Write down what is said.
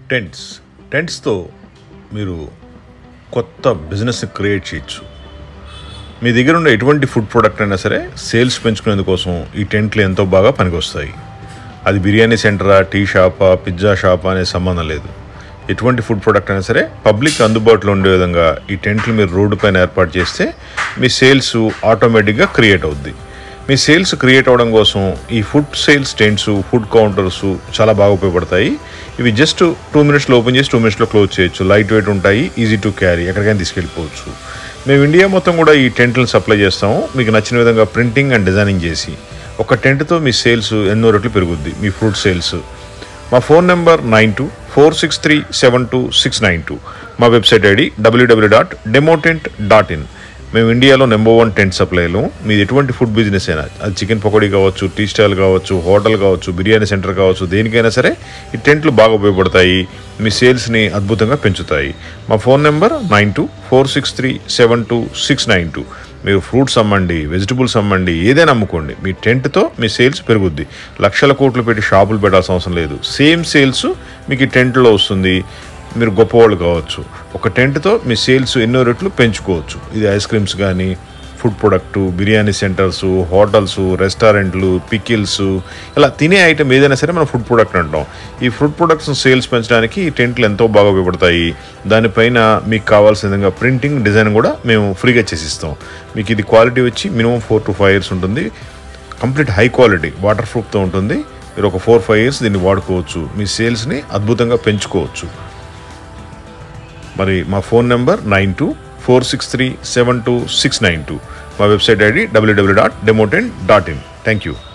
tents టెంట్స్తో మీరు కొత్త business create చేయొచ్చు మీ దగ్గర ఉన్న ఎటువంటి ఫుడ్ ప్రోడక్ట్ అయినా సరే సేల్స్ పెంచుకునేందుకోసం ఈ టెంట్లు ఎంతో బాగా పనికొస్తాయి అది బిర్యానీ సెంటరా టీ షాపా పిజ్జా షాపా అనే సంబంధం లేదు ఎటువంటి ఫుడ్ ప్రోడక్ట్ అయినా సరే పబ్లిక్ అందుబాటులో ఉండే విధంగా ఈ టెంట్లు మీరు రోడ్డు పైన ఏర్పాటు చేస్తే మీ సేల్స్ ఆటోమేటిక్గా క్రియేట్ అవుద్ది మీ సేల్స్ క్రియేట్ అవ్వడం కోసం ఈ food sales tents food counters చాలా బాగా ఉపయోగపడతాయి ఇవి జస్ట్ టూ మినిట్స్లో ఓపెన్ చేసి టూ మినిట్స్లో క్లోజ్ చేయొచ్చు లైట్ వెయిట్ ఉంటాయి ఈజీ టు క్యారీ ఎక్కడికైనా తీసుకెళ్ళిపోవచ్చు మేము ఇండియా మొత్తం కూడా ఈ టెంట్లను సప్లై చేస్తాము మీకు నచ్చిన విధంగా ప్రింటింగ్ అండ్ డిజైనింగ్ చేసి ఒక టెంట్తో మీ సేల్స్ ఎన్నో రెట్లు పెరుగుద్ది మీ ఫ్రూట్ సేల్స్ మా phone number nine two four six three seven two six nine two మా website ID WWW dot demotent dot in మేము ఇండియాలో నెంబర్ వన్ టెంట్ సప్లైలు మీది ఎటువంటి ఫుడ్ బిజినెస్ అయినా అది చికెన్ పకోడీ కావచ్చు టీ స్టాల్ కావచ్చు హోటల్ కావచ్చు బిర్యానీ సెంటర్ కావచ్చు దేనికైనా సరే ఈ టెంట్లు బాగా ఉపయోగపడతాయి మీ సేల్స్ని అద్భుతంగా పెంచుతాయి మా phone number nine two four six three seven two six nine two మీరు ఫ్రూట్స్ అమ్మండి వెజిటబుల్స్ అమ్మండి ఏదైనా అమ్ముకోండి మీ టెంట్తో మీ సేల్స్ పెరుగుద్ది లక్షల కోట్లు పెట్టి షాపులు పెట్టాల్సిన అవసరం లేదు సేమ్ సేల్స్ మీకు ఈ టెంట్లో వస్తుంది మీరు గొప్పవాళ్ళు కావచ్చు ఒక టెంట్తో మీ సేల్స్ ఎన్నో రెట్లు పెంచుకోవచ్చు ఇది ఐస్ క్రీమ్స్ కానీ food product biryani centers hotels రెస్టారెంట్లు పికిల్స్ ఇలా తినే ఐటమ్ ఏదైనా సరే మనం ఫుడ్ ప్రొడక్ట్ అంటాం ఈ ఫుడ్ ప్రొడక్ట్స్ సేల్స్ పెంచడానికి ఈ టెంట్లు ఎంతో బాగా ఉపయోగపడతాయి దానిపైన మీకు కావాల్సిన విధంగా ప్రింటింగ్ డిజైన్ కూడా మేము ఫ్రీగా చేసిస్తాం మీకు ఇది క్వాలిటీ వచ్చి minimum four to five years ఉంటుంది కంప్లీట్ హై క్వాలిటీ వాటర్ ప్రూఫ్తో ఉంటుంది మీరు ఒక ఫోర్ ఫైవ్ ఇయర్స్ దీన్ని వాడుకోవచ్చు మీ సేల్స్ని అద్భుతంగా పెంచుకోవచ్చు మరి మా phone number nine two four six three seven two six nine two మా website ID WWW dot demoten dot in thank you